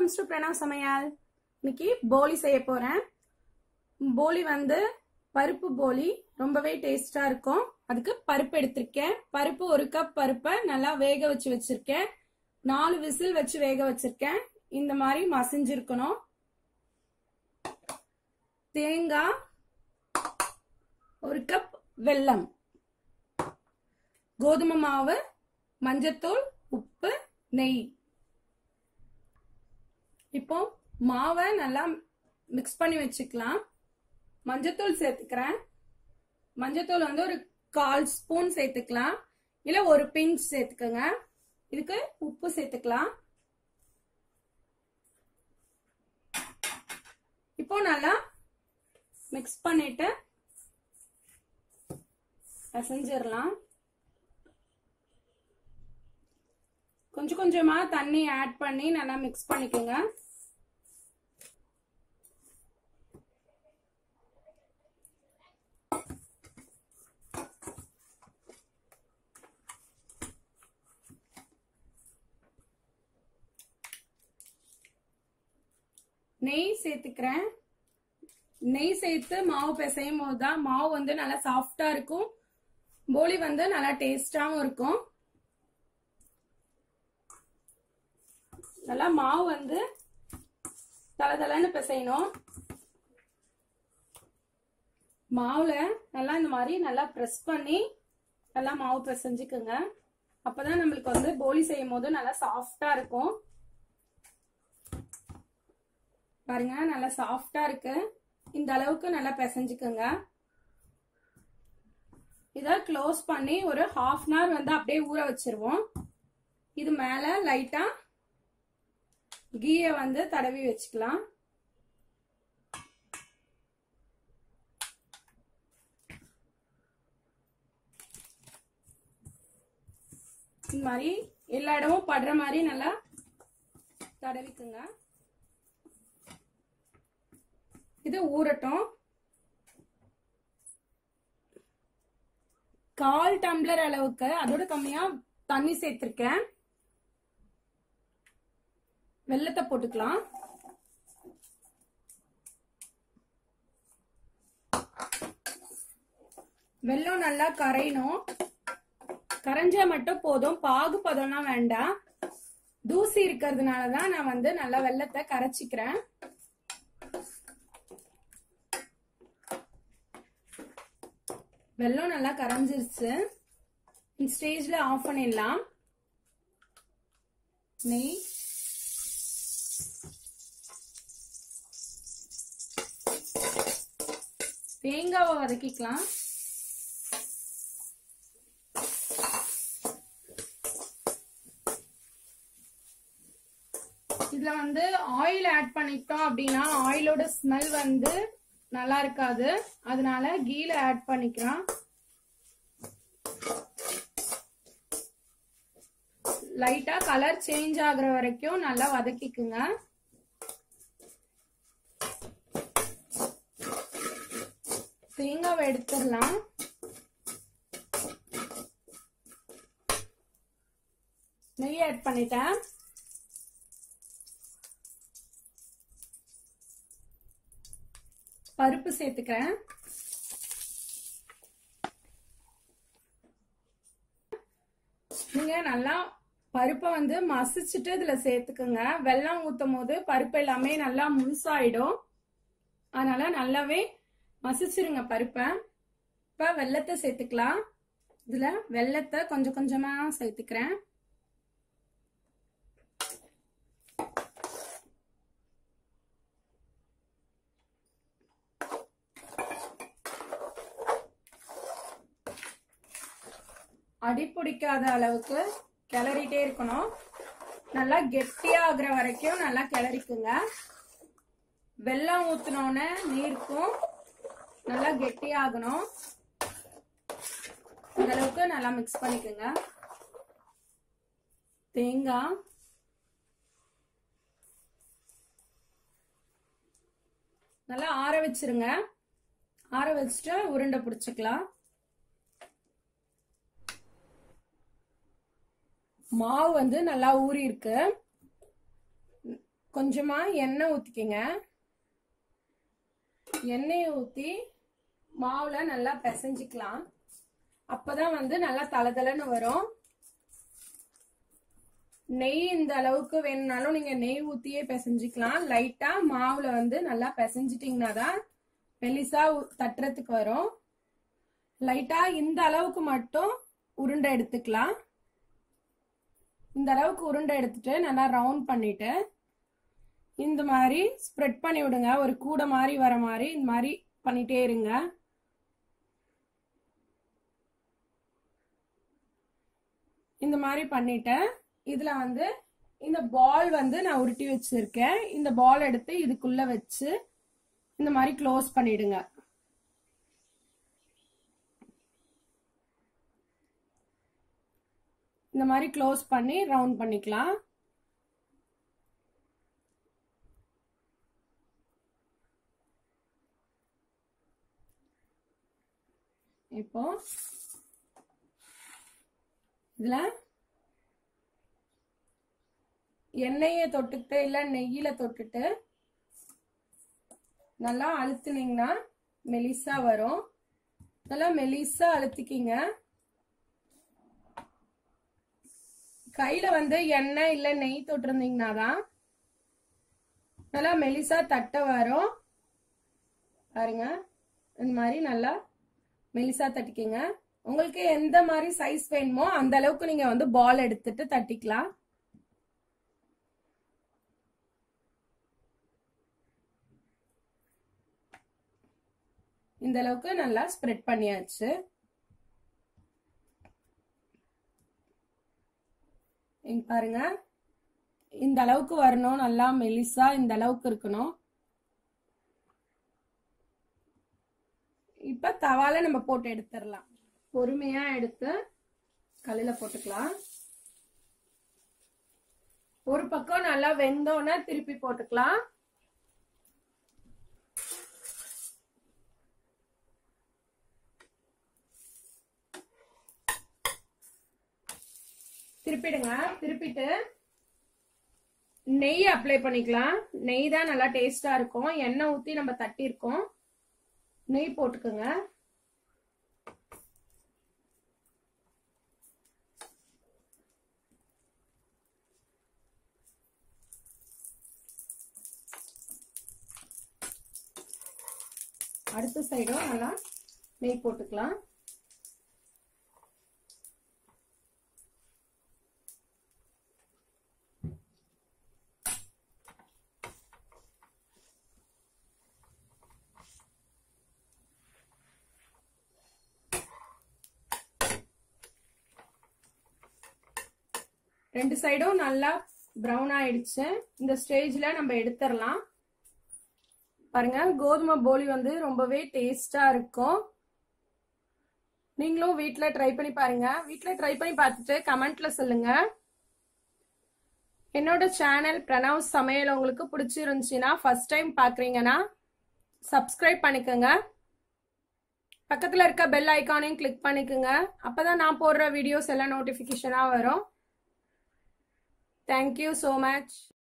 welcomes to Pranav சமையல் இன்னைக்கு போலி செய்ய போறேன் போலி வந்து பருப்பு போலி ரொம்பவே டேஸ்டா இருக்கும் அதுக்கு பருப்பு எடுத்திருக்கேன் பருப்பு ஒரு கப் பருப்பை நல்லா வேக வச்சு வச்சிருக்கேன் நாலு விசில் வச்சு வேக வச்சிருக்கேன் இந்த மாதிரி மசிஞ்சிருக்கணும் தேங்காய் ஒரு கப் வெல்லம் கோதுமை மாவு மஞ்சத்தூள் உப்பு நெய் இப்போ மாவை நல்லா மிக்ஸ் பண்ணி வச்சுக்கலாம் மஞ்சத்தூள் சேர்த்துக்கிறேன் மஞ்சத்தூள் வந்து ஒரு கால் ஸ்பூன் சேர்த்துக்கலாம் இல்ல ஒரு பிஞ்ச் சேர்த்துக்கோங்க இதுக்கு உப்பு சேர்த்துக்கலாம் இப்போ நல்லா மிக்ஸ் பண்ணிட்டு பிசைஞ்சிடலாம் கொஞ்சம் கொஞ்சமா தண்ணி ஆட் பண்ணி நல்லா மிக்ஸ் பண்ணிக்கோங்க நெய் சேர்த்துக்கிறேன் நெய் சேர்த்து மாவு பிசையும் போது தான் மாவு வந்து நல்லா சாஃப்டா இருக்கும் போலி வந்து நல்லா டேஸ்டாவும் இருக்கும் நல்லா மாவு வந்து தளதளன்னு பிசையணும் மாவுல நல்லா இந்த மாதிரி நல்லா ப்ரெஸ் பண்ணி நல்லா மாவு பிசைஞ்சுக்குங்க அப்பதான் நம்மளுக்கு வந்து போலி செய்யும் போது நல்லா சாஃப்டா இருக்கும் பாருங்க நல்லா சாஃப்டா இருக்கு இந்த அளவுக்கு நல்லா பிசைஞ்சுக்குங்க இத க்ளோஸ் பண்ணி ஒரு ஹாஃப் அன் ஹவர் வந்து அப்படியே ஊற வச்சிருவோம் இது மேல லைட்டா கீயை வந்து தடவி வச்சுக்கலாம் இந்த மாதிரி எல்லா இடமும் படுற மாதிரி நல்லா தடவிக்குங்க இது ஊறட்டும் கால் டம்ளர் அளவுக்கு அதோட கம்மியா தண்ணி சேர்த்திருக்கேன் வெள்ளத்தை போட்டுக்கலாம் வெள்ளம் நல்லா கரையணும் கரைஞ்சா மட்டும் போதும் பாகு பதம்லாம் வேண்டாம் தூசி இருக்கிறதுனால தான் நான் வந்து நல்லா வெள்ளத்தை கரைச்சிக்கிறேன் வெள்ளம் நல்லா கரைஞ்சிருச்சு இந்த ஸ்டேஜ்ல ஆஃப் பண்ணிடலாம் நெய் தேங்காவை வதக்கிக்கலாம் இதுல வந்து ஆயில் ஆட் பண்ணிட்டோம் அப்படின்னா ஆயிலோட ஸ்மெல் வந்து நல்லா இருக்காது அதனால கீல ஆட் பண்ணிக்கலாம் லைட்டா கலர் சேஞ்ச் ஆகுற வரைக்கும் நல்லா வதக்கிக்குங்க தேங்காவை எடுத்துடலாம் நெய் ஆட் பண்ணிட்டேன் பருப்பு சேர்த்துக்கிறேன் நீங்க நல்லா பருப்பை வந்து மசிச்சுட்டு இதுல சேர்த்துக்குங்க வெள்ளம் ஊத்தும் போது பருப்பு எல்லாமே நல்லா முழுசாயிடும் அதனால நல்லாவே மசிச்சிருங்க பருப்பை இப்ப வெள்ளத்தை சேர்த்துக்கலாம் இதுல வெள்ளத்தை கொஞ்சம் கொஞ்சமா சேர்த்துக்கிறேன் அடி பிடிக்காத அளவுக்கு கிளறிட்டே இருக்கணும் நல்லா கெட்டியாகிற வரைக்கும் நல்லா கிளறிக்குங்க வெள்ளம் ஊத்தினோன்னு நீருக்கும் நல்லா கெட்டியாகணும் இந்த அளவுக்கு நல்லா மிக்ஸ் பண்ணிக்கோங்க தேங்காய் நல்லா ஆற வச்சிருங்க ஆற வச்சுட்டு உருண்டை பிடிச்சிக்கலாம் மாவு வந்து நல்லா ஊறி இருக்கு கொஞ்சமா எண்ணெய் ஊத்திக்கங்க எண்ணெயை ஊத்தி மாவுல நல்லா பிசைஞ்சிக்கலாம் அப்பதான் வந்து நல்லா தளதளன்னு வரும் நெய் இந்த அளவுக்கு வேணும்னாலும் நீங்க நெய் ஊத்தியே பிசைஞ்சிக்கலாம் லைட்டா மாவுல வந்து நல்லா பிசைஞ்சிட்டீங்கன்னா தான் மெலிசா தட்டுறதுக்கு வரும் லைட்டா இந்த அளவுக்கு மட்டும் உருண்டை எடுத்துக்கலாம் இந்த அளவுக்கு உருண்டை எடுத்துட்டு நல்லா ரவுண்ட் பண்ணிட்டு இந்த மாதிரி ஸ்ப்ரெட் பண்ணி விடுங்க ஒரு கூடை மாதிரி வர மாதிரி இந்த மாதிரி பண்ணிட்டே இருங்க இந்த மாதிரி பண்ணிட்டேன் இதுல வந்து இந்த பால் வந்து நான் உருட்டி வச்சிருக்கேன் இந்த பால் எடுத்து இதுக்குள்ள வச்சு இந்த மாதிரி க்ளோஸ் பண்ணிடுங்க இந்த மாதிரி க்ளோஸ் பண்ணி ரவுண்ட் பண்ணிக்கலாம் இப்போ இதுல எண்ணெயை தொட்டுட்டு இல்ல நெய்யில தொட்டுட்டு நல்லா அழுத்துனீங்கன்னா மெலிசா வரும் நல்லா மெலிசா அழுத்திக்கிங்க கையில வந்து எண்ணெய் இல்ல நெய் தொட்டிருந்தீங்கன்னா தான் நல்லா மெலிசா தட்ட வரும் பாருங்க இந்த மாதிரி நல்லா மெலிசா தட்டிக்கிங்க உங்களுக்கு எந்த மாதிரி சைஸ் வேணுமோ அந்த அளவுக்கு நீங்க வந்து பால் எடுத்துட்டு தட்டிக்கலாம் இந்த அளவுக்கு நல்லா ஸ்ப்ரெட் பண்ணியாச்சு இங்க பாருங்க இந்த அளவுக்கு வரணும் நல்லா மெலிசா இந்த அளவுக்கு இருக்கணும் இப்ப தவால நம்ம போட்டு எடுத்துடலாம் பொறுமையா எடுத்து கல்லுல போட்டுக்கலாம் ஒரு பக்கம் நல்லா வெந்தோன்னே திருப்பி போட்டுக்கலாம் திருப்பிடுங்க திருப்பிட்டு நெய் அப்ளை பண்ணிக்கலாம் நெய் தான் நல்லா டேஸ்டா இருக்கும் எண்ணெய் ஊத்தி நம்ம தட்டியிருக்கோம் நெய் போட்டுக்கோங்க அடுத்த சைடும் நல்லா நெய் போட்டுக்கலாம் ரெண்டு சைடும் நல்லா ப்ரௌன் ஆயிடுச்சு இந்த ஸ்டேஜ்ல நம்ம எடுத்துடலாம் பாருங்க கோதுமை போலி வந்து ரொம்பவே டேஸ்டா இருக்கும் நீங்களும் வீட்ல ட்ரை பண்ணி பாருங்க வீட்ல ட்ரை பண்ணி பார்த்துட்டு கமெண்ட்ல சொல்லுங்க என்னோட சேனல் பிரணவ் சமையல் உங்களுக்கு பிடிச்சிருந்துச்சுன்னா ஃபர்ஸ்ட் டைம் பாக்குறீங்கன்னா சப்ஸ்கிரைப் பண்ணிக்கோங்க பக்கத்துல இருக்க பெல் ஐக்கானையும் கிளிக் பண்ணிக்கோங்க அப்பதான் நான் போடுற வீடியோஸ் எல்லாம் நோட்டிபிகேஷனா வரும் தேங்க்யூ ஸோ மச்